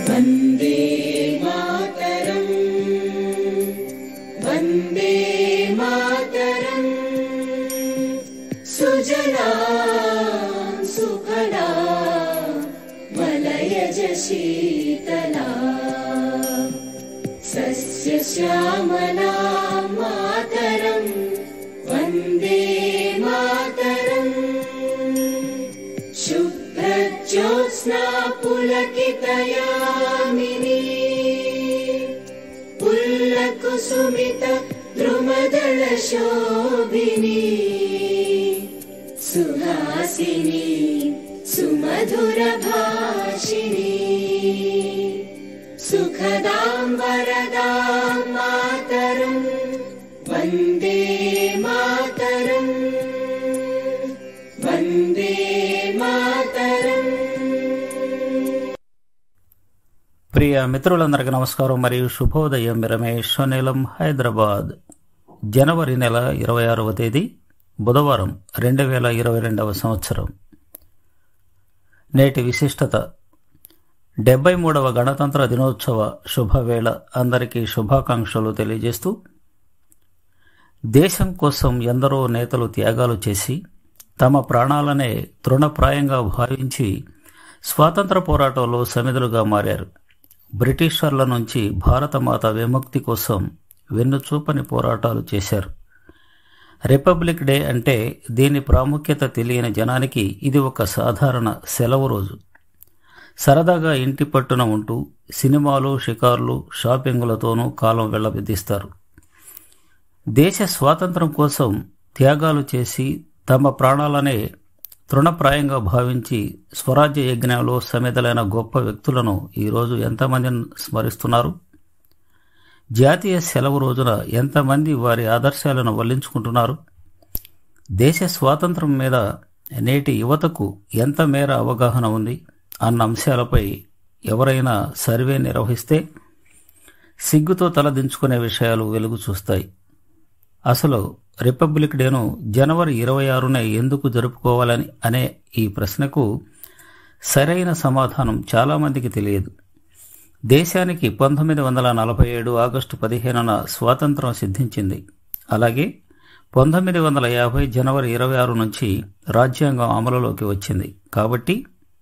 वन्दे मातरम् वन्दे मातरम् सुजला सुफला मलयज शीतला सस्यश्यामला मातरम् वन्दे मातरम् शुभ्रज्योत्स्ना पुलकितयामिनी पुल्लकुसुमित द्रुमदलशोभिनी सुहासिनी सुमधुरभाषिणी सुखदां वरदां मातरम् वन्दे मातरम् वन्दे मातरम् ప్రియ మిత్రులందరికీ నమస్కారం మరియు శుభోదయం రమేష్ నీలం హైదరాబాద్ జనవరి నెల ఇరవై ఆరవ తేదీ బుధవారం రెండు వేల ఇరవై రెండవ సంవత్సరం నేటి విశిష్టత డెబ్బై మూడవ గణతంత్ర దినోత్సవ శుభవేళ అందరికీ శుభాకాంక్షలు తెలియజేస్తూ దేశం కోసం ఎందరో నేతలు త్యాగాలు చేసి తమ ప్రాణాలనే తృణప్రాయంగా భావించి స్వాతంత్ర పోరాటంలో సమిధులుగా మారారు బ్రిటిషర్ల నుంచి భారతమాత విముక్తి కోసం వెన్నుచూపని పోరాటాలు చేశారు రిపబ్లిక్ డే అంటే దీని ప్రాముఖ్యత తెలియని జనానికి ఇది ఒక సాధారణ సెలవు రోజు సరదాగా ఇంటి పట్టున ఉంటూ సినిమాలు షికార్లు షాపింగులతోనూ కాలం వెళ్లబెద్దిస్తారు దేశ స్వాతంత్రం కోసం త్యాగాలు చేసి తమ ప్రాణాలనే తృణప్రాయంగా భావించి స్వరాజ్య యజ్ఞంలో సమిధలైన గొప్ప వ్యక్తులను ఈరోజు ఎంతమందిని స్మరిస్తున్నారు జాతీయ సెలవు రోజున ఎంతమంది వారి ఆదర్శాలను వల్లించుకుంటున్నారు దేశ స్వాతంత్రం మీద నేటి యువతకు ఎంత మేర అవగాహన ఉంది అన్న అంశాలపై ఎవరైనా సర్వే నిర్వహిస్తే సిగ్గుతో తలదించుకునే విషయాలు వెలుగు చూస్తాయి అసలు రిపబ్లిక్ డేను జనవరి ఇరవై ఆరునే ఎందుకు జరుపుకోవాలని అనే ఈ ప్రశ్నకు సరైన సమాధానం చాలామందికి తెలియదు దేశానికి పంతొమ్మిది వందల నలభై ఏడు ఆగస్టు పదిహేనున స్వాతంత్రం సిద్ధించింది అలాగే పంతొమ్మిది వందల యాభై జనవరి ఇరవై ఆరు నుంచి రాజ్యాంగం అమలులోకి వచ్చింది కాబట్టి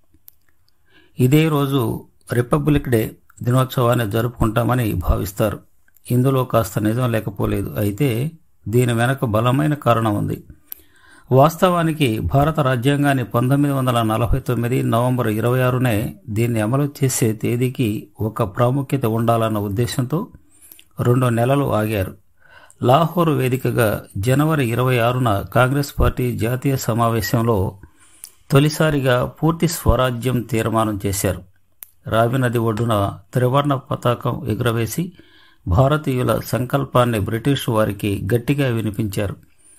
ఇదే రోజు రిపబ్లిక్ డే దినోత్సవాన్ని జరుపుకుంటామని భావిస్తారు ఇందులో కాస్త నిజం లేకపోలేదు అయితే దీని వెనక బలమైన కారణం ఉంది వాస్తవానికి భారత రాజ్యాంగాన్ని పంతొమ్మిది వందల నలభై తొమ్మిది నవంబర్ ఇరవై ఆరునే దీన్ని అమలు చేసే తేదీకి ఒక ప్రాముఖ్యత ఉండాలన్న ఉద్దేశంతో రెండు నెలలు ఆగారు లాహోర్ వేదికగా జనవరి ఇరవై ఆరున కాంగ్రెస్ పార్టీ జాతీయ సమావేశంలో తొలిసారిగా పూర్తి స్వరాజ్యం తీర్మానం చేశారు రావి నది ఒడ్డున త్రివర్ణ పతాకం ఎగురవేసి భారతీయుల సంకల్పాన్ని బ్రిటిష్ వారికి గట్టిగా వినిపించారు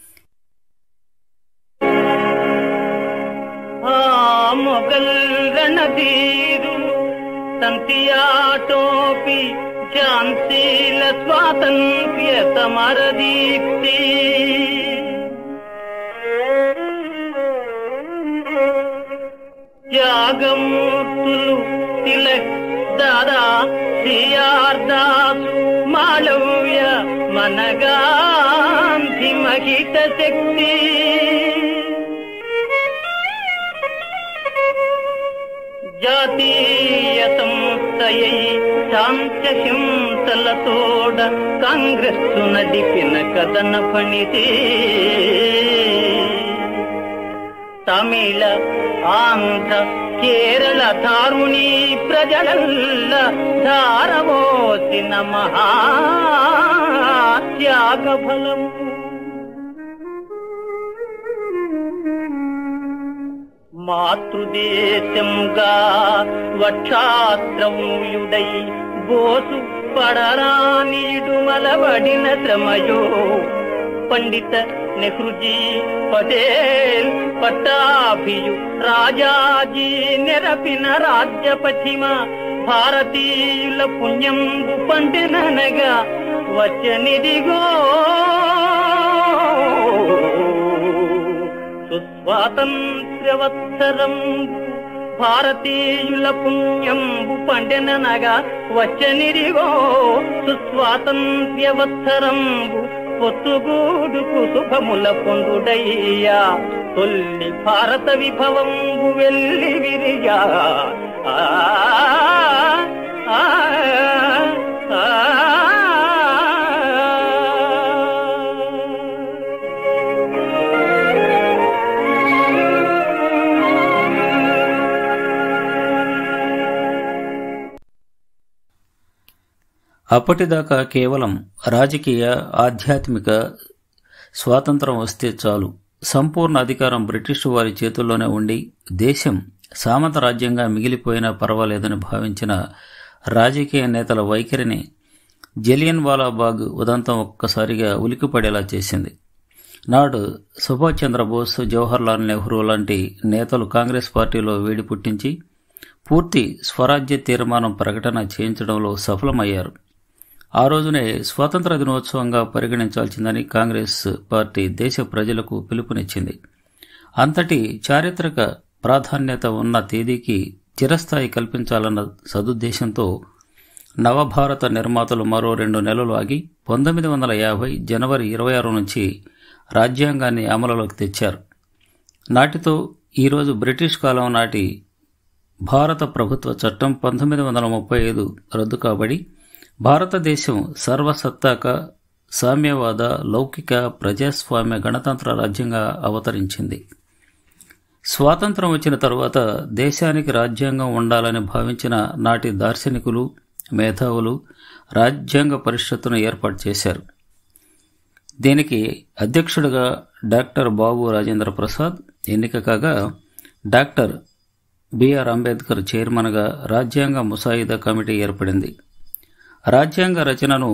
ఆ మొగల్ రణధీరులు సంతియాటోపి ఝాన్సీల స్వాతంత్ర్య సమరదీప్తి త్యాగమూర్తులు తిలక్ దాదా సిఆర్ దాసు మాళవ్య మనగాంధి మహిత శక్తి జాతీయ సంస్థయై శాంత్య హింసలతోడ కాంగ్రెస్ నడిపిన కథన పణితే తమిళ ఆంధ్ర కేరళ ధారుణి ప్రజలల్ల ధారవోసిన మహాత్యాగ ఫలము మాతృదేశంగా వక్షాత్రముయుడై బోసు పడరానీడు మలబడిన శ్రమయో పండిత నెహ్రూజీ పటేల్ పట్టాభియు రాజాజీ నెరపిన రాజ్య పశ్చిమ భారతీయుల పుణ్యంబు పండిననగా వచ్చనిదిగో సుస్వాతంత్ర్యవత్సరం భారతీయుల పుణ్యంబు పండెననగా వచ్చనిరిగో సుస్వాతంత్ర్యవత్సరంబు పొత్తుగూడుకు శుభముల పొందుడయ్యా తొల్లి భారత విభవంబు వెళ్ళి విరిగా ఆ ఆ, ఆ, అప్పటిదాకా కేవలం రాజకీయ ఆధ్యాత్మిక స్వాతంత్రం వస్తే చాలు సంపూర్ణ అధికారం బ్రిటిషు వారి చేతుల్లోనే ఉండి దేశం సామంత రాజ్యంగా మిగిలిపోయినా పర్వాలేదని భావించిన రాజకీయ నేతల వైఖరిని జలియన్ వాలాబాగ్ ఉదంతం ఒక్కసారిగా ఉలికిపడేలా చేసింది నాడు సుభాష్ చంద్రబోస్ జవహర్లాల్ నెహ్రూ లాంటి నేతలు కాంగ్రెస్ పార్టీలో వేడి పుట్టించి పూర్తి స్వరాజ్య తీర్మానం ప్రకటన చేయించడంలో సఫలమయ్యారు ఆ రోజునే స్వాతంత్ర దినోత్సవంగా పరిగణించాల్సిందని కాంగ్రెస్ పార్టీ దేశ ప్రజలకు పిలుపునిచ్చింది అంతటి చారిత్రక ప్రాధాన్యత ఉన్న తేదీకి చిరస్థాయి కల్పించాలన్న సదుద్దేశంతో నవభారత నిర్మాతలు మరో రెండు నెలలు ఆగి పంతొమ్మిది వందల యాభై జనవరి ఇరవై ఆరు నుంచి రాజ్యాంగాన్ని అమలులోకి తెచ్చారు నాటితో ఈరోజు బ్రిటిష్ కాలం నాటి భారత ప్రభుత్వ చట్టం పంతొమ్మిది వందల ముప్పై ఐదు రద్దు కాబడి భారతదేశం సర్వసత్తాక సామ్యవాద లౌకిక ప్రజాస్వామ్య గణతంత్ర రాజ్యంగా అవతరించింది స్వాతంత్రం వచ్చిన తరువాత దేశానికి రాజ్యాంగం ఉండాలని భావించిన నాటి దార్శనికులు మేధావులు రాజ్యాంగ పరిషత్తును ఏర్పాటు చేశారు దీనికి అధ్యక్షుడిగా డాక్టర్ బాబు రాజేంద్ర ప్రసాద్ ఎన్నిక కాగా డాక్టర్ బిఆర్ అంబేద్కర్ చైర్మన్గా రాజ్యాంగ ముసాయిదా కమిటీ ఏర్పడింది రాజ్యాంగ రచనను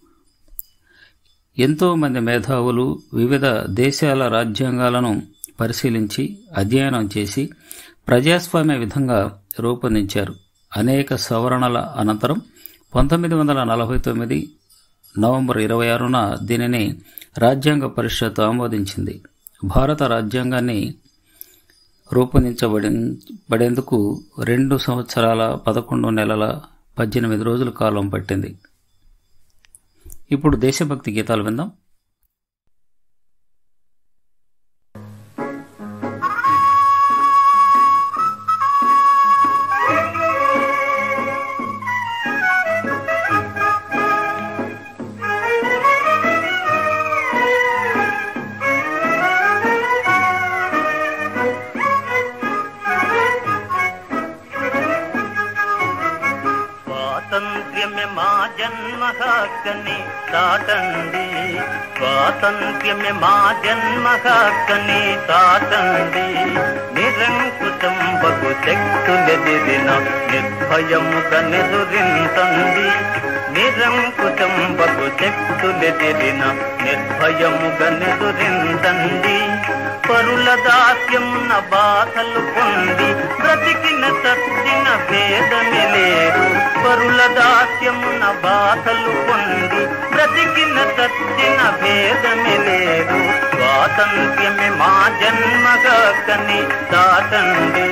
ఎంతో మంది మేధావులు వివిధ దేశాల రాజ్యాంగాలను పరిశీలించి అధ్యయనం చేసి ప్రజాస్వామ్య విధంగా రూపొందించారు అనేక సవరణల అనంతరం పంతొమ్మిది వందల నలభై తొమ్మిది నవంబర్ ఇరవై ఆరున దీనిని రాజ్యాంగ పరిషత్ ఆమోదించింది భారత రాజ్యాంగాన్ని రూపొందించబడి పడేందుకు రెండు సంవత్సరాల పదకొండు నెలల పద్దెనిమిది రోజుల కాలం పట్టింది ఇప్పుడు దేశభక్తి గీతాలు విందాం స్వాతంత్ర్యమే మా జన్మ హక్కని చాటండి స్వాతంత్ర్యమే మా జన్మ హక్కని చాటండి నిరంకుశం బగు శక్తులెదిరిన నిర్భయముగా నెదురించండి నిరంకుశం బగు శక్తులెదిరిన నిర్భయముగా నెదురించండి పరుల దాస్యమున బాధలు పొంది బ్రతికిన సత్తిన భేదమే లేదు పరుల దాస్యమున బాధలు పొంది బ్రతికిన సత్తిన భేదమే లేదు స్వాతంత్ర్యమే మా జన్మగా కని దాటండి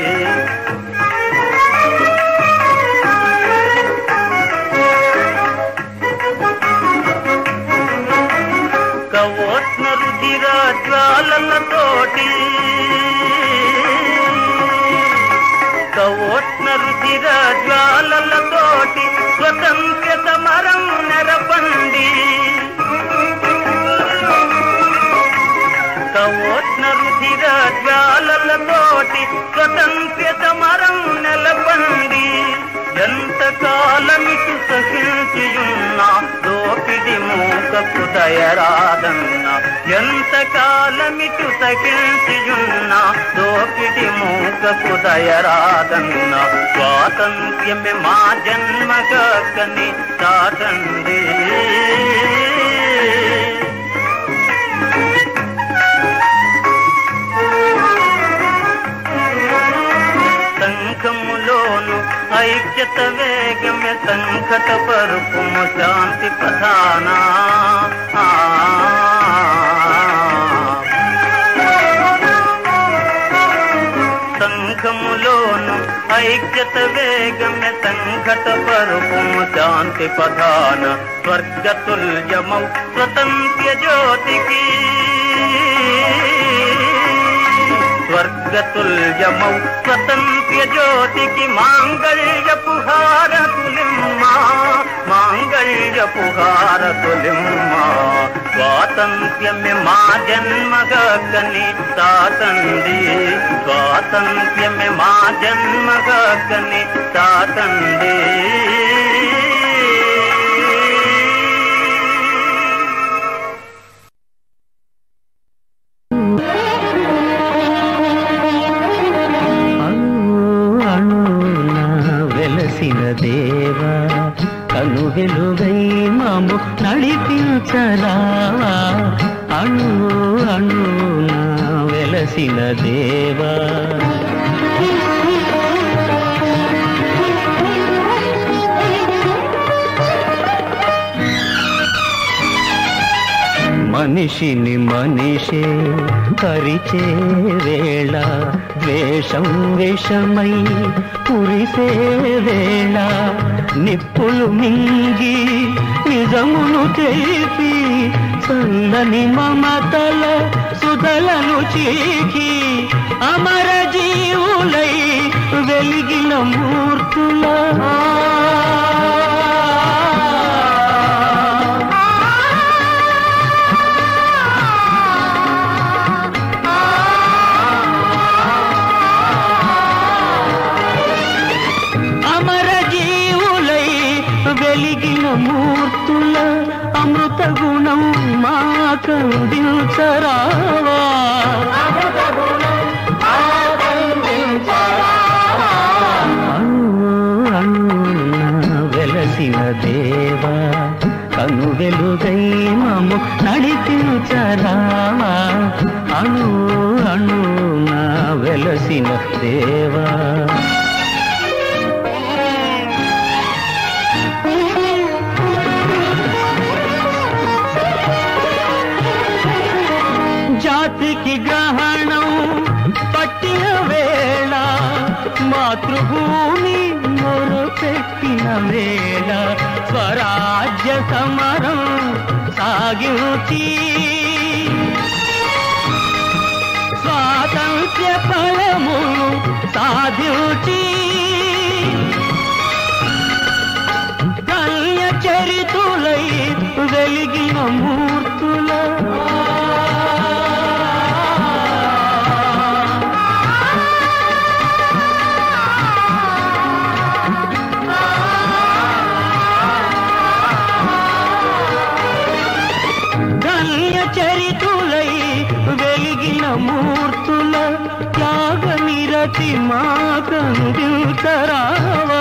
కవోష్ణ రుధిర జ్వాలలతోటి కవోష్ణ రుధిర జ్వాలలతోటి స్వతంత్ర సమరం నెరపండి కవోష్ణ రుధిర జ్వాలలతోటి స్వతంత్ర సమరం నెలపండి ఎంత కాలమిటు సహించియున్నా దోపిడి మూకకు దయరాదన్న ఎంత కాలమిటు సహించియున్నా దోపిడి మూకకు దయరాదన్న స్వాతంత్ర్యమే మా జన్మగా కని చాటండి సంఘములోను ఐక్యత వేగమే సంకట పరుపుము శాంతి ప్రధాన సంఘములోను ఐక్యత వేగమే సంఘట పరుపుము శాంతి ప్రధాన స్వర్గతుల్యమౌ స్వతంత్ర జ్యోతికి స్వర్గతుల్యమౌ స్వతంత్ర జ్యోతికి మాంగళ్యపు హారతులిమ్మా మాంగళ్యపు హారతులిమ్మా స్వాతంత్ర్యమే మా జన్మగని తాతండి స్వాతంత్ర్యమే మా జన్మగని తాతండి అణువున వెలసిన దేవా కను వెలుగై మాము నడిపించరావా అణు అణున వెలసిన దేవా మనిషిని మనిషే పరిచే వేళ ద్వేషం విషమై కురిసే వేళ నిప్పులు మింగి నిజమును తెలిపి చల్లని మమతల సుధలను చీకి అమర జీవులై వెలిగిన మూర్తుల అమర జీవులై వెలిగిన మూర్తుల అమృత గుణం మా కందించరావా అణు అణున వెలసిన దేవా కను వెలుగై మము నడిపించరావా అణు అణున వెలసిన దేవా జాతికి గ్రహణం పట్టిన వేళ మాతృభూమి మొరపెట్టిన వేళ స్వరాజ్య సమరం సాగించి స్వాతంత్ర్య ఫలమును సాధించి కన్య చరితులై వెలిగిన మూర్తుల ధన్య చరితులై వెలిగిన మూర్తుల త్యాగ నిరతి మా కందించరావా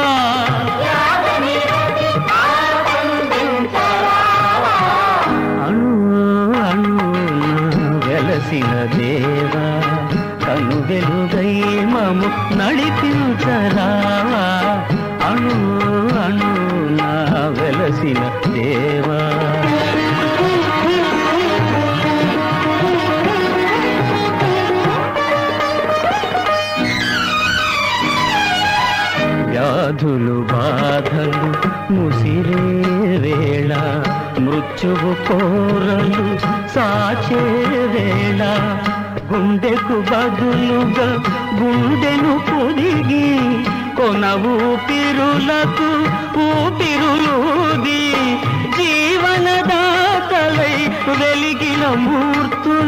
అణు అణున వెలసిన దేవా కను వెలుగై మము నడిపించరావా అణు అణున వెలసిన దేవా వ్యాధులు బాధలు ముసిరే వేళ మృత్యువు కోరలు సాచే వేళ గుండెకు బదులుగా గుండెను పొదిగి కొన ఊపిరులకు ఊపిరులుది జీవనదాతలై వెలిగిన మూర్తుల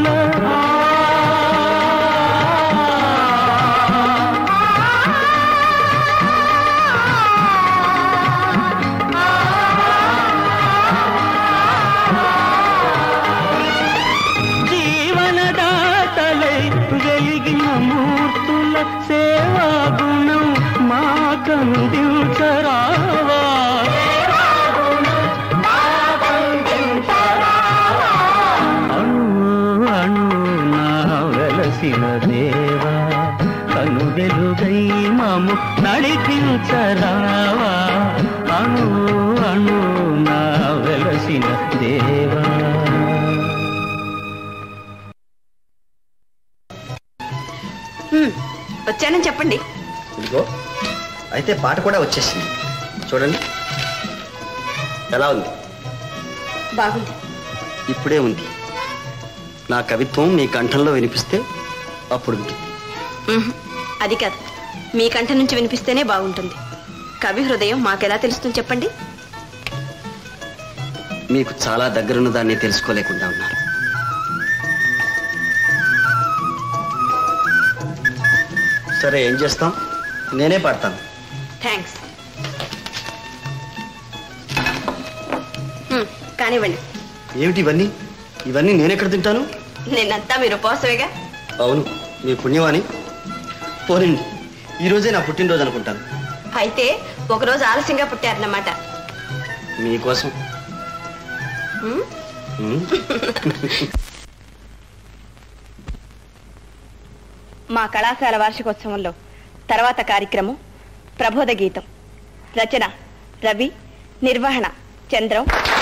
జీవనదాతలై వెలిగిన మూర్తుల సేవా గుణం మా కందించరావా అణు అణున వెలసిన దేవా కను వెలుగై మాము నడిపించరావా అణు అణున వెలసిన దేవా హ్మ్, వచ్చానని చెప్పండి ఇదిగో అయితే పాట కూడా వచ్చేసింది చూడండి ఎలా ఉంది బాగుంది ఇప్పుడే ఉంది నా కవిత్వం మీ కంఠంలో వినిపిస్తే అప్పుడు ఉంటుంది ఉహుం, అది కాదు మీ కంఠ నుంచి వినిపిస్తేనే బాగుంటుంది కవి హృదయం మాకెలా తెలుస్తుంది చెప్పండి మీకు చాలా దగ్గరున్న దాన్ని తెలుసుకోలేకుండా ఉన్నారు సరే ఏం చేస్తాం నేనే పాడతాను థ్యాంక్స్ హ్మ్, కానివ్వండి ఏమిటి ఇవన్నీ ఇవన్నీ నేనెక్కడ తింటాను నిన్నంతా మీరు ఉపవాసమేగా అవును మీ పుణ్యవాణి పోనండి ఈరోజే నా పుట్టినరోజు అనుకుంటాను అయితే ఒకరోజు ఆలస్యంగా పుట్టారన్నమాట మీకోసం హ్మ్? ఉమ్. మా కళాశాల వార్షికోత్సవంలో తర్వాత కార్యక్రమం ప్రబోధ గీతం రచన రవి నిర్వహణ చంద్రం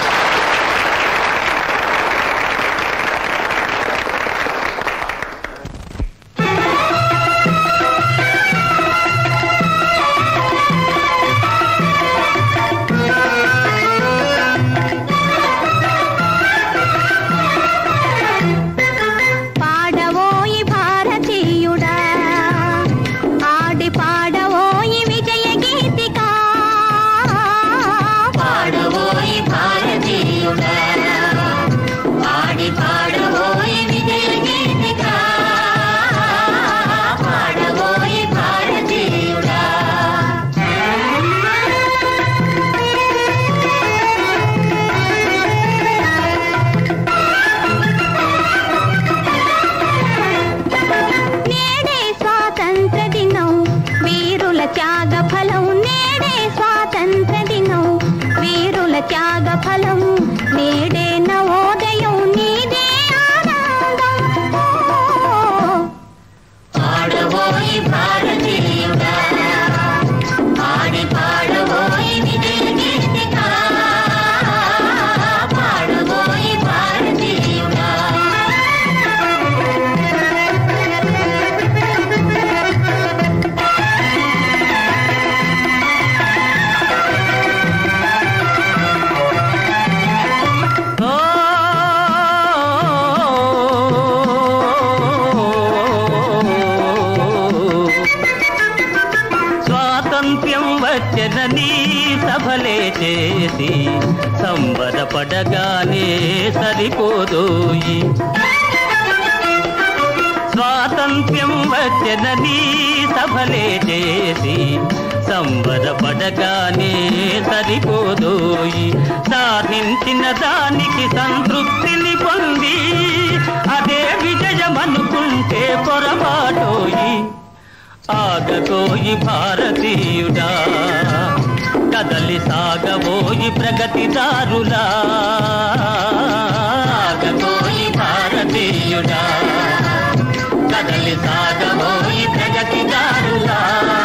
పాడవోయి భారతీయుడా ఆడి పాడవోయి విజయ గీతిక పాడవోయి భారతీయుడా పాడి పాడవోయి విజయ గీతిక పాడవోయి భారతీయుడా నేడే స్వాతంత్ర దినం వీరుల త్యాగ ఫలం నేడే స్వాతంత్ర దినం వీరుల త్యాగ ఫలం నేడే నవోదయం నీదే ఆనందం ఓ. పాడవోయి భారతీయుడా పాడి పాడవోయి విజయ గీతిక పాడవోయి భారతీయుడా స్వాతంత్ర్యం వచ్చనని సభలే చేసి సంబరపడగానే సరిపోదోయి స్వాతంత్ర్యం వచ్చనని సభలే చేసి సంబరపడగానే సరిపోదోయి సాధించిన దానికి సంతృప్తిని పొంది అదే విజయమనుకుంటే పొరపాటోయి ఆగబోయి భారతీయుడా కదలి సాగబోయి ప్రగతిదారులా ఆగబోయి భారతీయుడా కదలి సాగబోయి ప్రగతిదారులా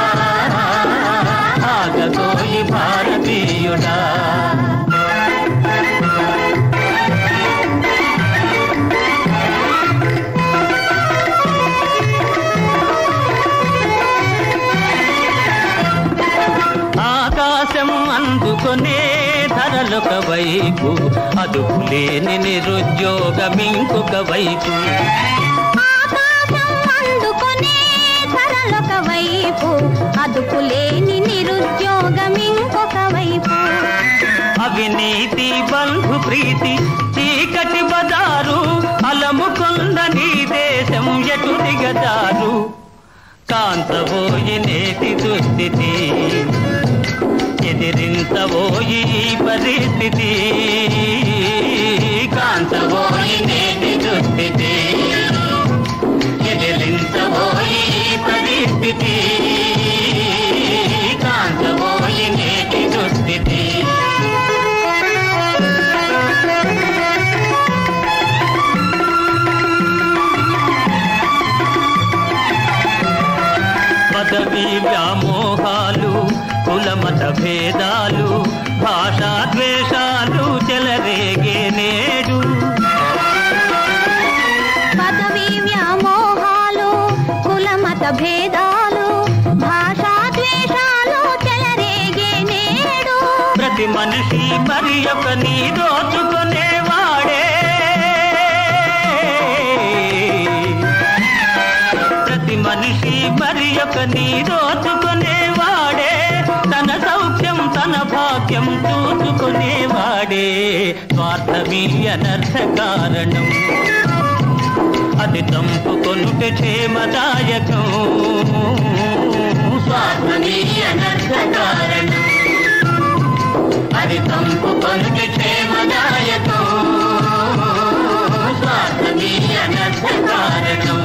ఆగబోయి భారతీయుడా ఆకాశం అందుకొనే ధరలొక వైపు అదుపులేని నిరుద్యోగం ఇంకొక వైపు ఆకాశం అందుకునే ధరలొక వైపు అదుపులేని నిరుద్యోగం ఇంకొక వైపు అవినీతి బంధు ప్రీతి చీకటి బదారు అలముకొంద నీ దేశం ఎటు దిగదారు కాంతబోయి నేటి దుస్థితి ఎదిరించబోయి ఈ పరిస్థితి కాంతబోయి నేటి దుస్థితి ఎదిరించబోయి ఈ పరిస్థితి కాంతబోయి నేటి దుస్థితి పదవి వ్యామోహాలు కులమత భేదాలు భాషా ద్వేషాలు చెలరేగే నేడు పదవి వ్యామోహాలు కులమత భేదాలు భాషా ద్వేషాలు ప్రతి మనిషి మరి ఒక నీ దోచుకునేవాడే ప్రతి మనిషి మరి ఒక నీ దోచుకునేవాడే తన సౌఖ్యం తన భాగ్యం చూసుకునేవాడే స్వార్థమీ అనర్థ కారణం అది తంపుకొనుట క్షేమదాయకం స్వార్థమీ అనర్థ కారణం అది తంపుకొనుట క్షేమదాయకం స్వార్థమీ అనర్థ కారణం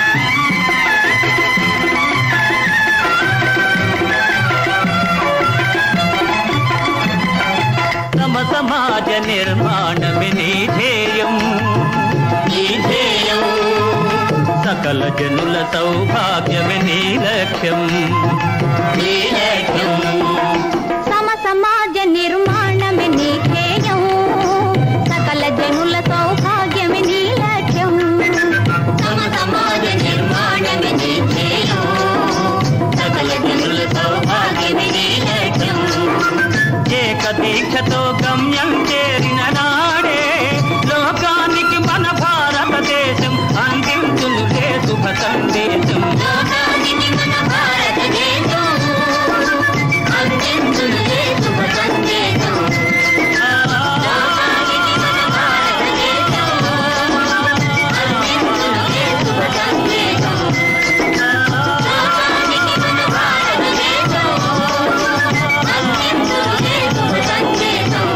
తమ సమాజ నిర్మాణమే నీ ధ్యేయం నీ ధ్యేయం సకల జనుల సౌభాగ్యమే నీ లక్ష్యం నీ లక్ష్యం సమ సమాజ నిర్మాణమే నీ ధ్యేయం సకల జనుల సౌభాగ్యమే నీ లక్ష్యం సమ సమాజ నిర్మాణమే నీ ధ్యేయం సకల జనుల సౌభాగ్యమే నీ లక్ష్యం ఏక దీక్షతో గమ్యం చేరిన నాడే లోకానికి మన భారతదేశం అందించునులే శుభ సందేశం లోకానికి మన భారతదేశం అందించునులే శుభ సందేశం లోకానికి మన భారతదేశం అందించునులే శుభ సందేశం లోకానికి మన భారతదేశం అందించునులే శుభ సందేశం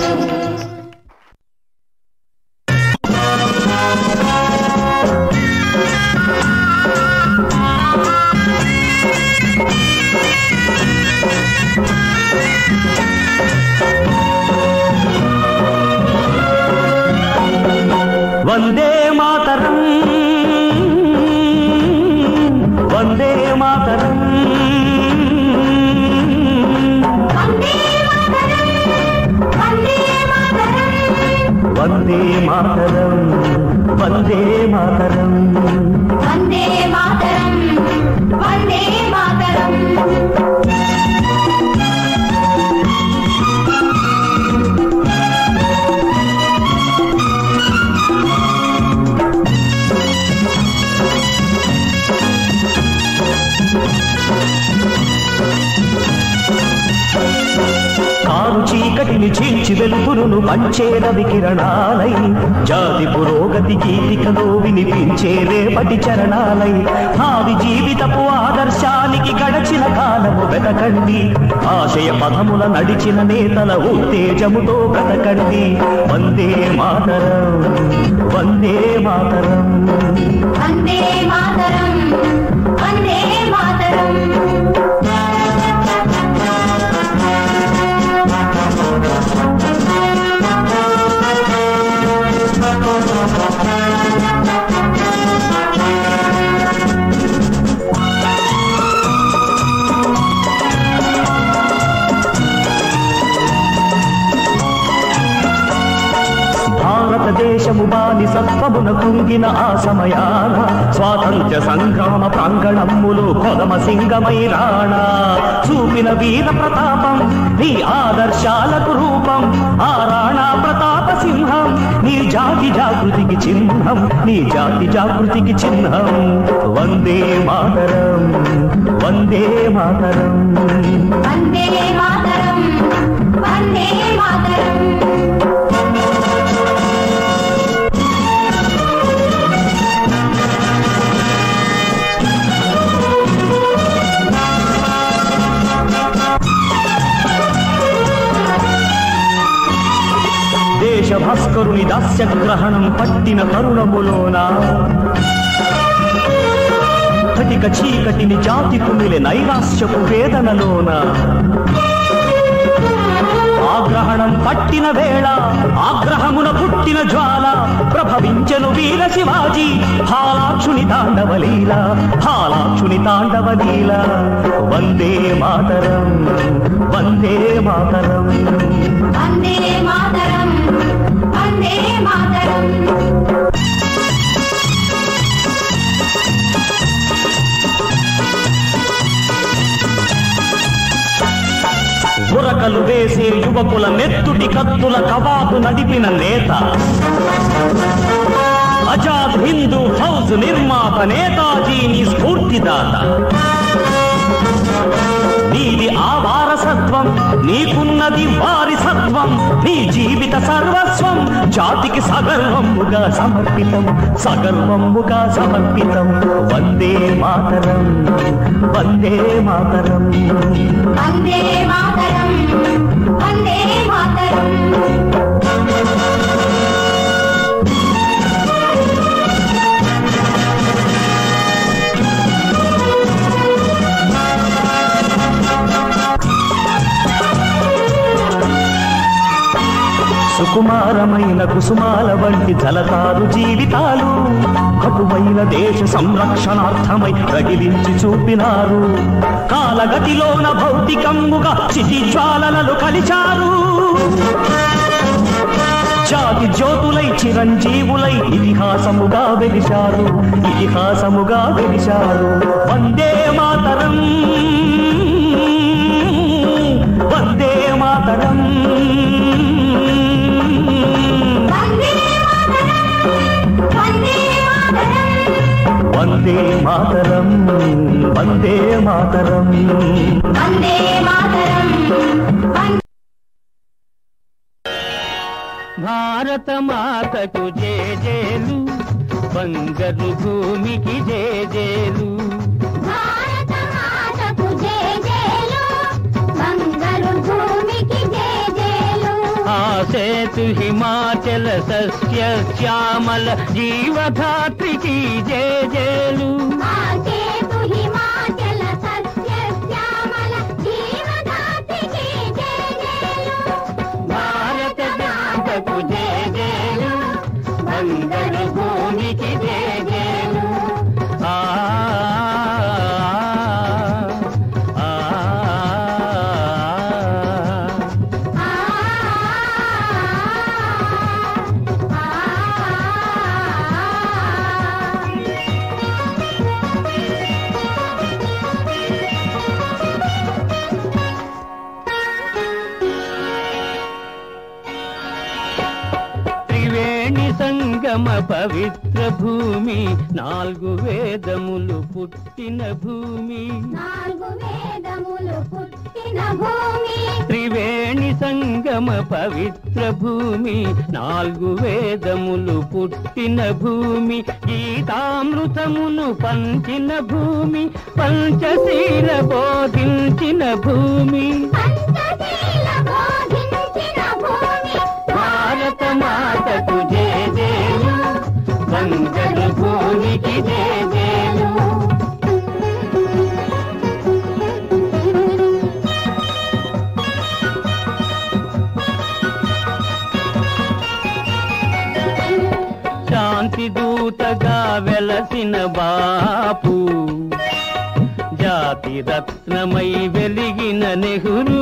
వందే మాతరం వందే మాతరం వందే మాతరం వందే మాతరం వందే మాతరం వందే మాతరం కారు చీకటిని చీల్చి వెలుతురును పంచే రవి కిరణాలై జాతి పురోగతి గీతికలో వినిపించే రేపటి చరణాలై భావి జీవితపు ఆదర్శానికి గడచిన కాలము వెతకండి ఆశయ పదముల నడిచిన నేతల ఉత్తేజముతో బ్రతకండి వందే మాతరం వందే మాతరం వందే మాతరం వందే మాతరం భారతదేశము బాని సత్వమున కుంగిన ఆ సమయాన స్వాతంత్ర్య సంగ్రామ ప్రాంగణమ్ములు కొదమ సింగమై రాణా చూపిన వీర ప్రతాపం నీ ఆదర్శాలకు రూపం ఆ రాణా ప్రతాప సింహం నీ జాతి జాగృతికి చిహ్నం నీ జాతి జాగృతికి చిహ్నం వందే మాతరం వందే మాతరం వందే మాతరం వందే మాతరం దేశ భాస్కరుని దాస్యగ్రహణం పట్టిన తరుణములోన కటిక చీకటిని జాతి కుమిలే నైరాశ్యపు వేదనలోన ఆగ్రహణం పట్టిన వేళ ఆగ్రహమున పుట్టిన జ్వాల ప్రభవించను వీర శివాజీ హాలాక్షుని తాండవలీల హాలాక్షుని తాండవలీల వందే మాతరం వందే మాతరం వందే మాతరం వందే మాతరం ఉరక ఉరకలు వేసే యువకుల నెత్తుటి కత్తుల కవాతు నడిపిన నేత ఆజాద్ హిందూ ఫౌజ్ నిర్మాత నేతాజీ నీ స్ఫూర్తిదాత నీది ఆ వారసత్వం నీకున్నది వారిసత్వం నీ జీవిత సర్వస్వం జాతికి సగర్వముగా సమర్పితం సగర్వముగా సమర్పితం వందే మాతరం వందే మాతరం వందే మాతరం వందే మాతరం సుకుమారమైన కుసుమాల వంటి జలతారు జీవితాలు కటువైన దేశ సంరక్షణార్థమై రగిలించి చూపినారు కాలగతిలోన భౌతికముగా చితి జ్వాలనలు కలిచారు జాతి జ్యోతులై చిరంజీవులై ఇతిహాసముగా వెలిశారు ఇతిహాసముగా వెలిశారు వందే మాతరం వందే మాతరం వందే మాతరం వందే మాతరం వందే మాతరం వందే మాతరం వందే భారత మాతకు జేజేలు బంగారు భూమికి జేజేలు భారత మాతకు జేజేలు బంగారు భూమికి జేజేలు ఆ సేతు హిమాచల సస్య శ్యామల జీవధాత్రికి జేజేలు ఆ చేతు హిమాచల సస్య శ్యామల జీవధాత్రికి జేజేలు భారత మాతకు జేజేలు బంగారు భూమికి జేజేలు ఆ ఆ, ఆ ఆ ఆ త్రివేణి సంగమ పవిత్ర భూమి నాలుగు వేదములు పుట్టిన భూమి నాలుగు వేదములు పుట్టిన భూమి త్రివేణి సంగమ పవిత్ర భూమి నాలుగు వేదములు పుట్టిన భూమి గీతామృతమును పంచిన భూమి పంచశీల బోధించిన భూమి పంచశీల బోధించిన భూమి భారత మాతకు జేజేలు బంగారు భూమికి జేజేలు శాంతి దూతగా వెలసిన బాపు జాతి రత్నమై వెలిగిన నెహ్రూ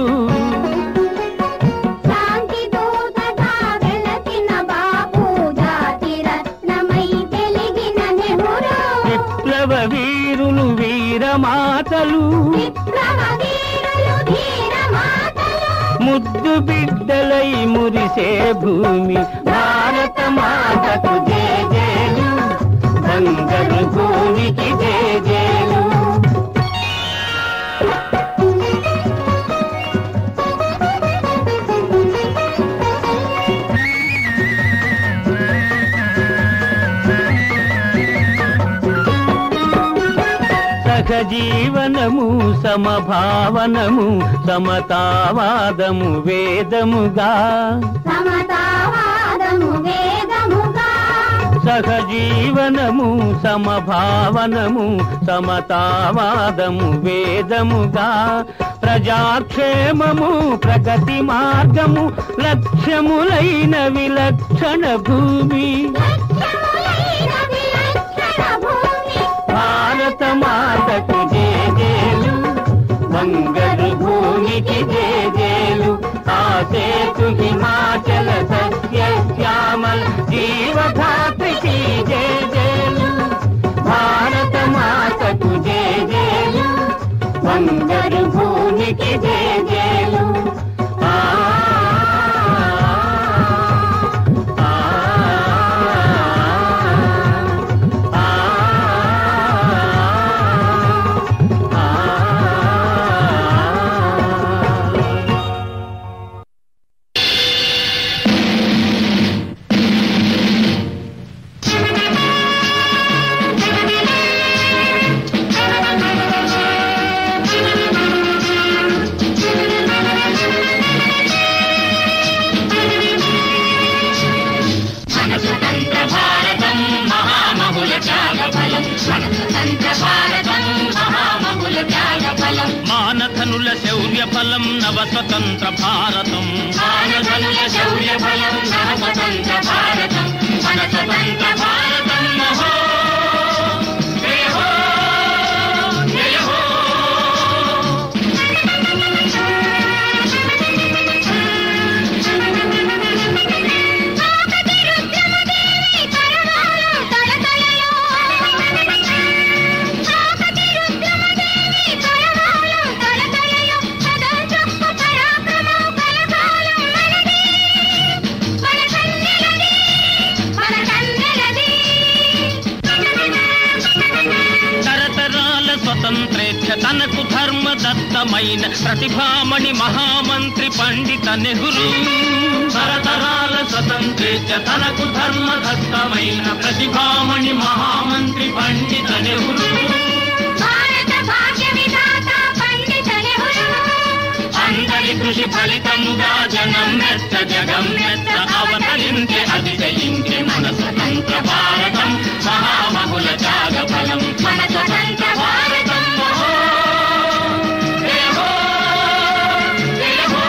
శాంతి దూతగా వెలసిన బాపు జాతి రత్నమై వెలిగిన నెహ్రూ విప్లవ వీరులు వీరమాతలు విప్లవ వీరులు ధీర మాతలు ముద్దు బిడ్డలై మురిసే భూమి భారత మాతకు జేజేలు బంగారు భూమికి జేజేలు సహజీవనము సమభావనము సమతావాదము వేదముగా సమతావాదము వేదముగా సహజీవనము సమభావనము సమతావాదము వేదముగా ప్రజాక్షేమము ప్రగతి మార్గము లక్ష్యములైన విలక్షణ భూమి లక్ష్యములైన విలక్షణ భూమి భారత మాతకు జేజేలు బంగారు భూమికి జేజేలు ఆ సేతు హిమాచల సస్య శ్యామల జీవధాత్రికి జేజేలు భారత మాతకు జేజేలు బంగారు భూమికి జేజేలు బలం నవ స్వతంత్ర భారతం మానవనుల శౌర్య బలం నవ స్వతంత్ర భారతం మన స్వతంత్ర భారతం మహో జయ హో, జయ హో. తరతరాల స్వతంత్రేచ్ఛ తనకు ధర్మ దత్తమైన ప్రతిభామణి మహామంత్రి పండిత నెహ్రూ తరతరాల స్వతంత్రేచ్ఛ తనకు ధర్మ దత్తమైన ప్రతిభామణి మహామంత్రి పండిత నెహ్రూ భారత భాగ్య విధాత పండిత నెహ్రూ అందరి కృషి ఫలితముగా జనం మెత్త జగం మెత్త అవతరించే అతిశయించే మన స్వతంత్ర భారతం మహామహుల త్యాగ ఫలం మన స్వతంత్ర భారతం మహో జయ హో, జయ హో.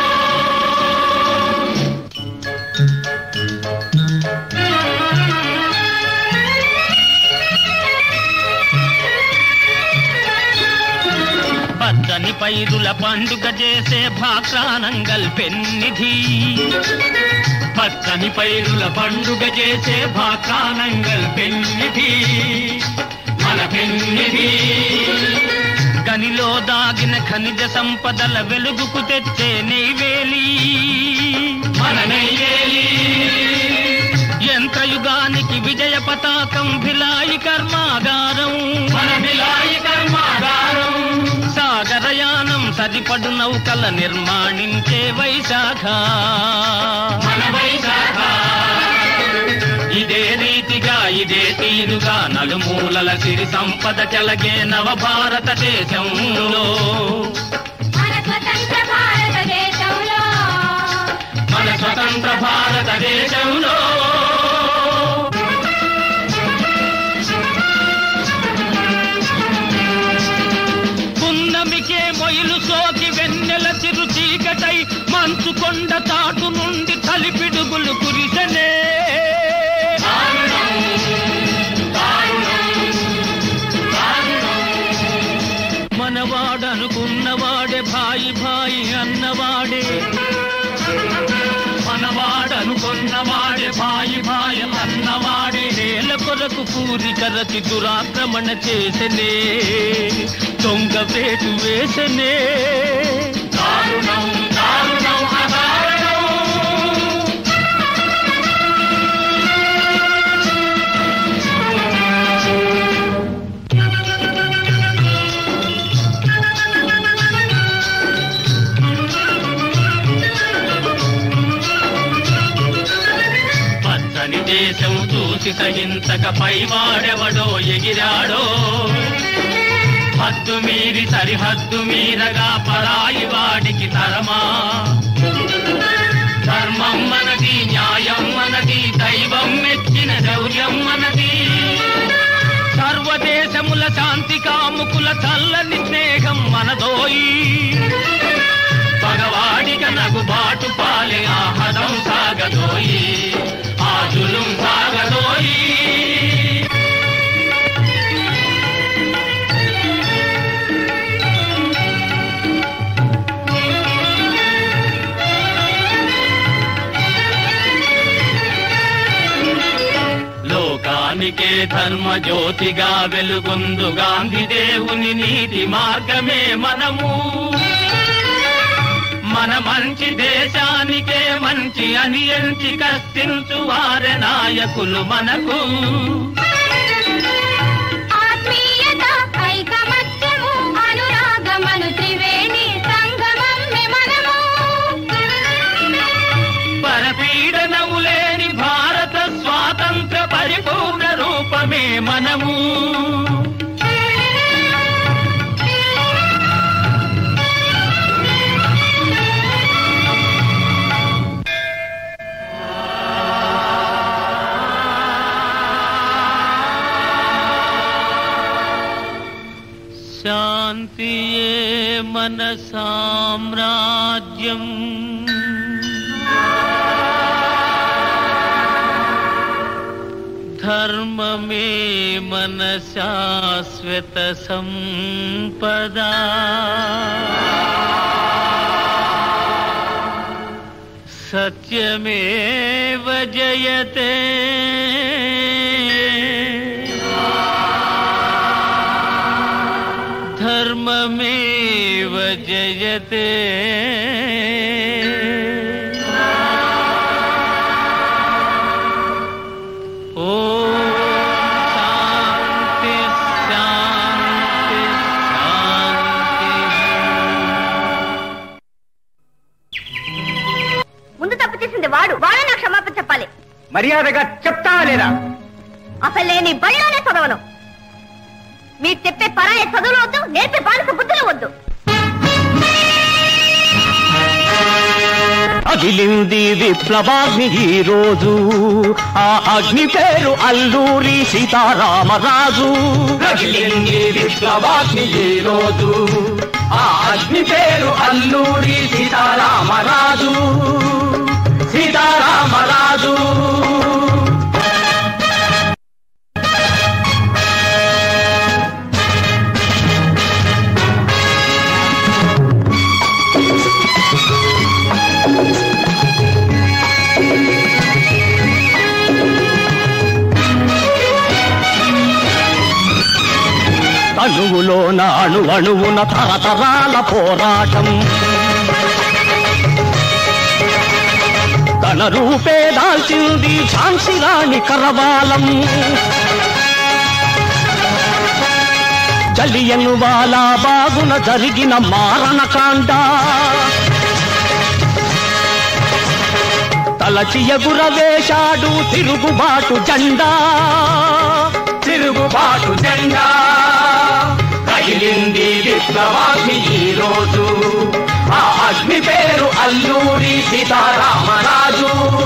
పచ్చని పైరుల పండుగ చేసే భాక్రానంగల్ పెన్నిధి పచ్చని పైరుల పండుగ చేసే భాక్రానంగల్ పెన్నిధి మన పెన్నిధి గనిలో దాగిన ఖనిజ సంపదల వెలుగుకు తెచ్చే నెయ్వేలి మన నెయ్వేలి యంత్రయుగానికి విజయ పతాకం భిలాయి కర్మాగారం మన భిలాయి కర్మాగారం సాగరయానం సరిపడు నౌకల నిర్మాణించే వైశాఖ మన వైశాఖ ఇదే రీతిగా ఇదే తీరుగా నలుమూలల సిరి సంపద చెలగే నవ భారతదేశంలో మన స్వతంత్ర భారతదేశంలో మన స్వతంత్ర భారతదేశంలో పున్నమికే మొయిలు సోకి వెన్నెల చిరు చీకటై మంచు కొండ తాటు నుండి తలిపిడుగులు కురిసనే మనవాడనుకున్నవాడే భాయి భాయి అన్నవాడే మనవాడనుకున్నవాడే భాయి భాయి అన్నవాడే నేల కొరకు పూరి కరచి దురాక్రమణ చేసనే దొంగ వేటు వేసనే దారుణం దారుణం అదారుణం పచ్చని దేశం చూసి సహించక పైవాడెవడో ఎగిరాడో హద్దు మీరి సరిహద్దు మీరగా పరాయి వాడికి తరమా ధర్మం మనది న్యాయం మనది దైవం మెచ్చిన శౌర్యం మనది సర్వదేశముల శాంతి కాముకుల చల్లని స్నేహం మనదోయి పగవాడిక నగు బాటు పాలే ఆహదం సాగదోయి ఆజులుం సాగదోయి లోకానికే ధర్మ జ్యోతిగా వెలుగొందు గాంధీ దేవుని నీతి మార్గమే మనము మన మంచి దేశానికే మంచి అని ఎంచి కష్టించు వారి నాయకులు మనకు ఆత్మీయత ఐకమత్యము అనురాగమను త్రివేణి సంగమమ్మె మనము పరపీడనము లేని భారత స్వాతంత్ర పరిపూర్ణ రూపమే మనము శాంతియే మన సామ్రాజ్యము ధర్మమే మన శాశ్వత సంపద సత్యమేవ జయతే ధర్మమేవ జయతే ఓ శాంతి శాంతి శాంతి ముందు తప్పు చేసింది వాడు వాడే నాకు క్షమాపణ చెప్పాలి మర్యాదగా చెప్తావా లేదా అసలు నేను ఈ బడిలోనే చదవను మీరు చెప్పే పరాయ చదువులు వద్దు నేర్పే బాలక బుద్ధులు వద్దు అగిలింది విప్లవాగ్ని ఈ రోజు ఆ అగ్ని పేరు అల్లూరి సీతారామరాజు రగిలింది విప్లవాగ్ని ఈ రోజు ఆ అగ్ని పేరు అల్లూరి సీతారామరాజు సీతారామరాజు తనువులోన అణు అణువున తరతరాల పోరాటం తన రూపే దాల్చింది ఝాన్సీ రాణి కరవాలం జలియను వాలా బాగున జరిగిన మారణకాండ తలచి ఎగురవేశాడు తిరుగుబాటు జెండా తిరుగుబాటు జెండా రగిలింది విప్లవాగ్ని ఈ రోజు ఆ అగ్ని పేరు అల్లూరి సీతారామరాజు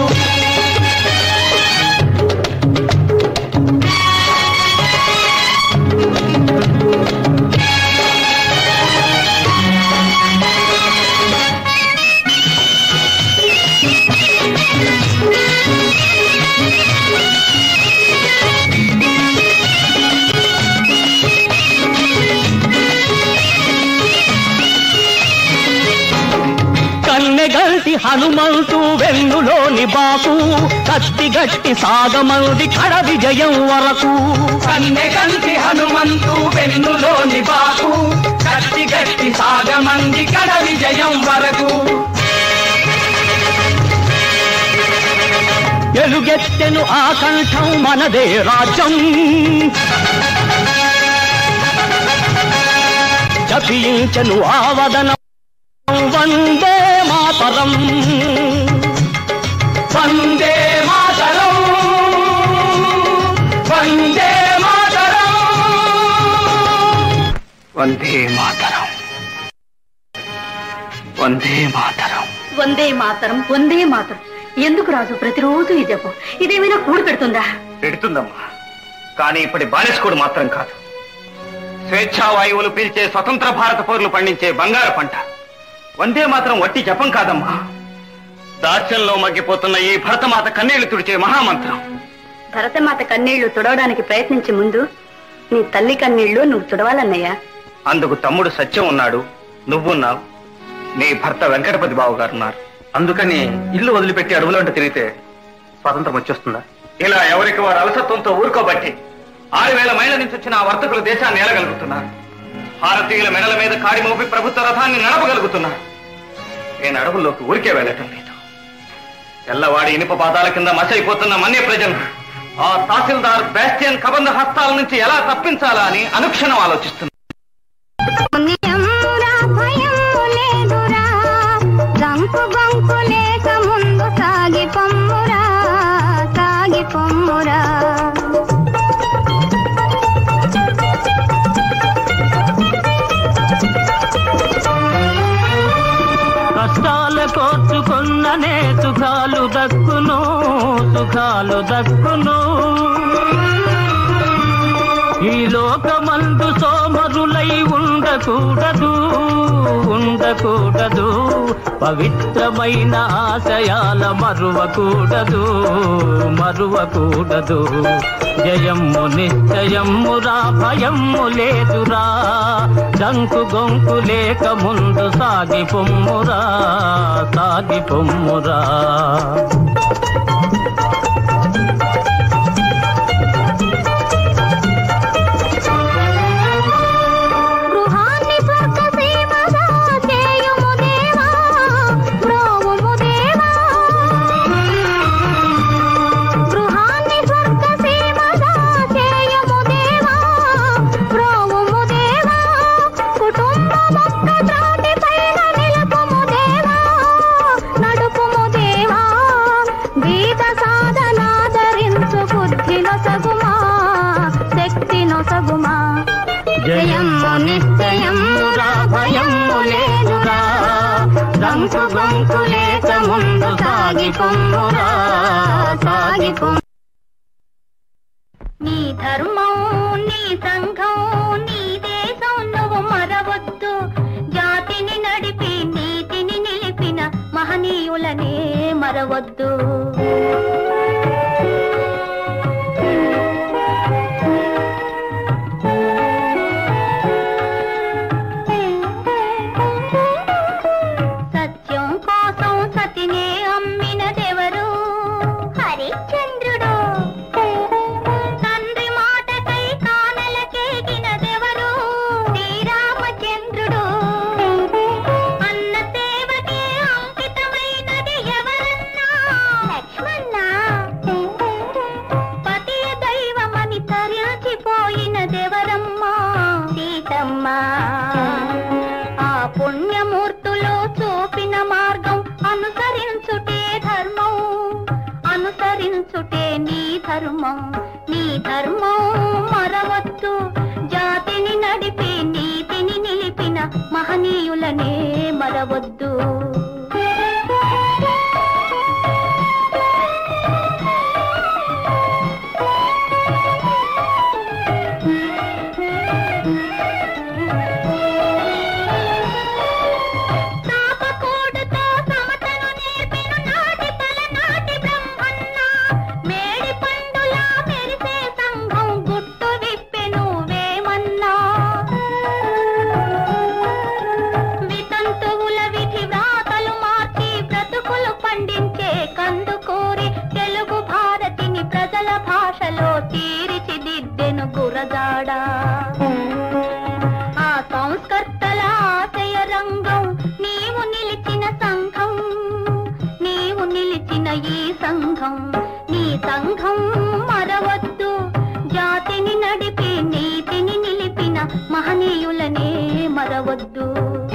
కన్నెగల్టి హనుమంతు వెన్నులోని బాకు కత్తి గట్టి సాగమంది కడ విజయం వరకు కన్నె కంటి హనుమంతు వెన్నులోని బాకు కత్తి గట్టి సాగమంది కడ విజయం వరకు ఎలుగెత్తెను ఆ కంఠం మనదే రాజ్యం జపించను ఆవదన వందే మాతరం వందే మాతరం వందే మాతరం వందే మాతరం వందే మాతరం వందే మాతరం వందే మాతరం ఎందుకు రాజు ప్రతిరోజు ఈ జపం ఇదేమైనా కూడు పెడుతుందా పెడుతుందమ్మా కానీ ఇప్పటి బానిసకుడు మాత్రం కాదు స్వేచ్ఛా వాయువులు పీల్చే స్వతంత్ర భారత పౌరులు పండించే బంగారు పంట వందే మాత్రం వట్టి జపం కాదమ్మా దాస్యంలో మగ్గిపోతున్న ఈ భరతమాత కన్నీళ్లు తుడిచే మహామంత్రం భరతమాత కన్నీళ్లు తుడవడానికి ప్రయత్నించే ముందు నీ తల్లి కన్నీళ్లు నువ్వు తుడవాలన్నయ్యా అందుకు తమ్ముడు సత్యం ఉన్నాడు నువ్వున్నావు నీ భర్త వెంకటపతి బాబు గారు ఉన్నారు అందుకని ఇల్లు వదిలిపెట్టి అడవులంట తిరిగితే స్వాతంత్రం వచ్చేస్తుందా ఇలా ఎవరికి వారు అలసత్వంతో ఊరుకోబట్టి ఆరు వేల మైళ్ళ నుంచి వచ్చిన ఆ వర్తకులు దేశాన్ని ఏలగలుగుతున్నారు భారతీయుల మెడల మీద కాడి మోపి ప్రభుత్వ రథాన్ని నడపగలుగుతున్నారు నేను అడవుల్లోకి ఊరికే వెళ్ళటం లేదు తెల్లవాడి ఇనుప పాదాల కింద మసైపోతున్న మన్య ప్రజలు ఆ తహసీల్దార్ బ్యాస్టియన్ కబంధ హస్తాల నుంచి ఎలా తప్పించాలా అని అనుక్షణం ఆలోచిస్తున్నారు పుణ్యమురా భయము లేదురా గంకు గంకు లేక ముందు సాగి పొమ్మురా సాగి పొమ్మురా కష్టాల కోర్చుకున్ననే సుఖాలు దక్కును సుఖాలు దక్కును ఈలో లోకమందు సోమరులై ఉండకూడదు ఉండకూడదు పవిత్రమైన ఆశయాల మరువకూడదు మరువకూడదు జయమ్ము నిశ్చయమ్మురా భయమ్ము లేదురా డంకు గొంకు లేక ముందు సాగి పొమ్మురా సాగి పొమ్మురా గృహాన్ని స్వర్గ సీమగా చేయుము దేవా బ్రోవుము దేవా గృహాన్ని స్వర్గ సీమగా చేయుము దేవా బ్రోవుము దేవా కుటుంబమొక్క త్రాటి పైన నిలుపుము దేవా నడుపుము దేవా గీత సాధనాదరించు బుద్ధి నొసగుమా శక్తి నొసగుమా జయమ్ము నిశ్చయమ్మురా భయమ్ము లేదురా దంకు గొంకు లేక ముందు సాగి పొమ్మురా సాగి పొమ్ము నీ ధర్మం నీ సంఘం నీ దేశం నువ్వు మరవద్దు జాతిని నడిపి నీతిని నిలిపిన మహనీయులనే మరవద్దు సత్యం కోసం సతినే అమ్మినదెవరు హరిశ్చంద్రుడు తండ్రి మాటకై కానలకేగినదెవరు శ్రీరామచంద్రుడు అన్న సేవకే అంకితమైనది ఎవరన్నా లక్ష్మణ పతియ దైవమని తరచిపోయినదెవరమ్మా సీతమ్మ ఆ పుణ్యమూర్తులు చూపిన మార్గం అనుసరించుటే ధర్మం అనుసరించుటే నీ ధర్మం నీ ధర్మం మరవద్దు జాతిని నడిపి నీతిని నిలిపిన మహనీయులనే మరవద్దు తాపకూడుతో సమతను నేర్పిన నాటి తలనాటి బ్రహ్మన్న మేడి పండులా మెరిసే సంఘం గుట్టు విప్పెను వేమన్నా వితంతువుల విధి వ్రాతలు మార్చి బ్రతుకులు పండించే కందుకూరి తెలుగు భారతిని ప్రజల భాషలో తీర్చిదిద్దెను గురజాడా ఆ సంస్కర్తల ఆశయ రంగం నీవు నిలిచిన సంఘం నీవు నిలిచిన ఈ సంఘం నీ సంఘం మరవద్దు జాతిని నడిపి నీతిని నిలిపిన మహనీయులనే మరవద్దు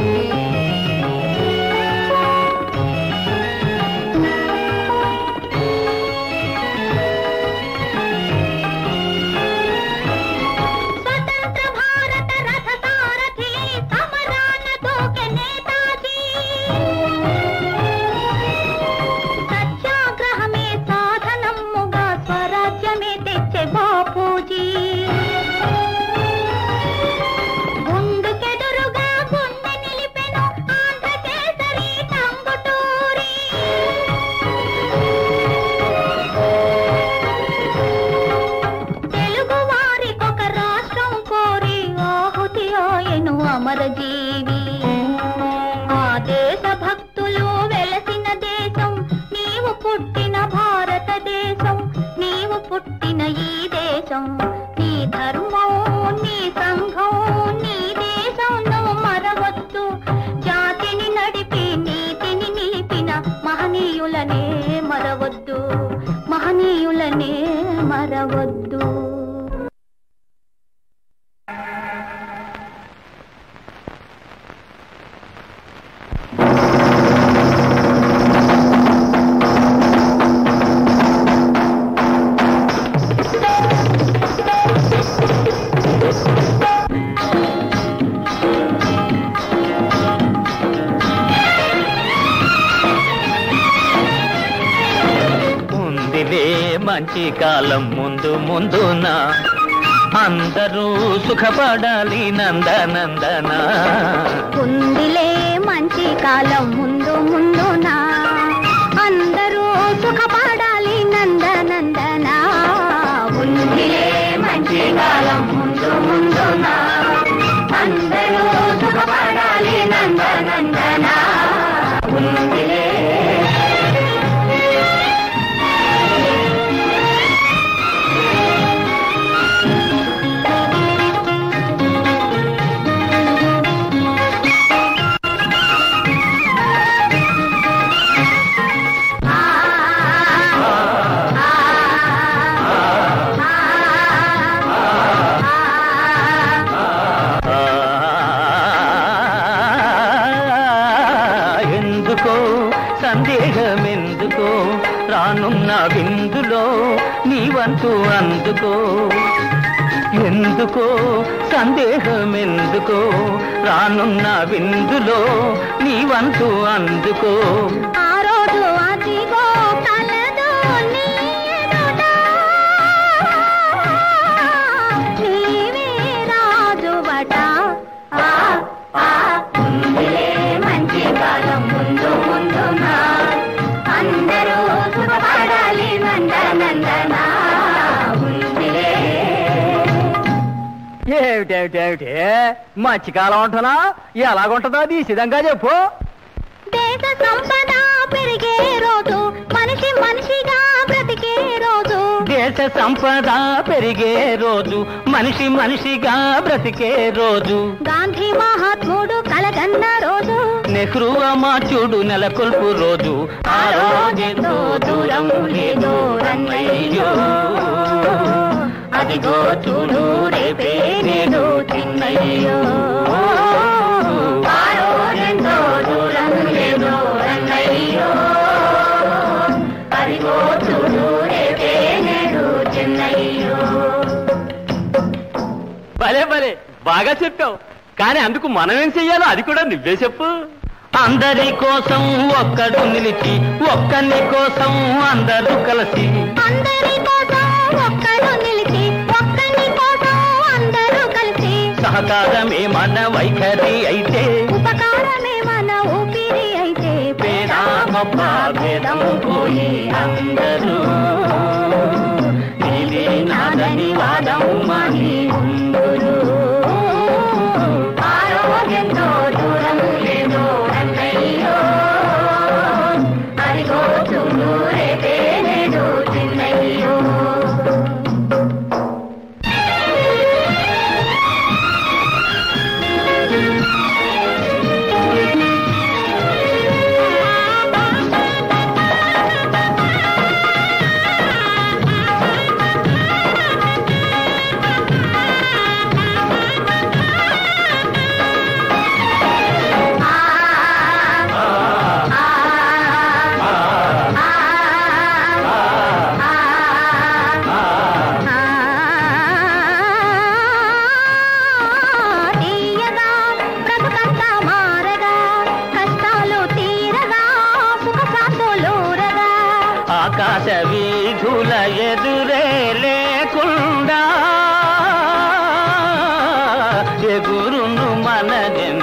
స్వతంత్ర భారత రథ సారథి సమరాన దూకె నేతాజీ సత్యాగ్రహమే సాధనమ్ముగా స్వరాజ్యమే తెచ్చే బాపూజీ గుండుకెదురుగా గుండె నిలిపెను ఆంధ్రకేసరి టంగుటూరి తెలుగు వారికొక రాష్ట్రం కోరి ఆహుతి ఆయను అమరజీవి ఆ దేశ భక్తులు వెలసిన దేశం నీవు పుట్టిన భారతదేశం నీవు పుట్టిన ఈ దేశం నీ ధర్మం నీ సంఘం నీ దేశం నువ్వు మరవద్దు జాతిని నడిపి నీతిని నిలిపిన మహనీయులనే మరవద్దు మహనీయులనే మరవద్దు ఉందిలే మంచి కాలం ముందు ముందున అందరూ సుఖపడాలి నందనందన ఉందిలే మంచి కాలం ముందు ముందునా అందరూ సుఖపడాలి నందనందన ఉందిలే మంచి కాలం ముందు ముందునా అందరూ సుఖపడాలి నందనందన ఉందిలే ఎందుకో సందేహం ఎందుకో రానున్న విందులో నీ వంతు అందుకో ఎందుకో సందేహం ఎందుకో రానున్న విందులో నీ వంతు అందుకో ఆ రోజు అదిగో కలదు నీ ఎదుట. నీవే రాజువట. ఆ, ఆ, ఉందిలే మంచి కాలం ముందు ముందున. అందరూ సుఖపడాలి నందనందన ఉందిలే ఏమిటేమిటేమిటి మధ్యకాలం ఉంటున్నా ఎలాగుంటుందో అది సిద్ధంగా చెప్పు దేశ సంపద పెరిగే రోజు మనిషి మనిషిగా బ్రతికే రోజు దేశ సంపద పెరిగే రోజు మనిషి మనిషిగా బ్రతికే రోజు గాంధీ మహాత్ముడు కలగన్న రోజు నెహ్రూ అమాత్యుడు నెలకొల్పు రోజు ఆ రోజెంతో దూరం లేదో రన్నయ్యో అదిగో చూడు రేపే నేడు చిన్నయ్యో ఆ రోజెంతో దూరం లేదో రన్నయ్యో అదిగో చూడు రేపే నేడు చిన్నయ్యో భలే భలే బాగా చెప్పావు కానీ అందుకు మనం ఏం చెయ్యాలో అది కూడా నువ్వే చెప్పు అందరి కోసం ఒక్కడు నిలిచి ఒక్కని కోసం అందరూ కలిసి అందరి కోసం ఒక్కడు నిలిచి ఒక్కని కోసం అందరూ కలిసి సహకారమే మన వైఖరి అయితే ఉపకారమే మన ఊపిరి అయితే పేద గొప్ప భేదం పోయి అందరూ నీవే నాదని వాదం మాని ఉందురు ఆరోగ్యంతో దూరం లేదో అన్నయ్యో అదిగో చూడు రేపే నేడు చిన్నయ్యో తీయగా బ్రతుకంతా మారగా కష్టాలు తీరగా సుఖ శాంతులూరగా ఆకాశ వీధుల ఎదురే లేకుండా ఎగురును మనదెంత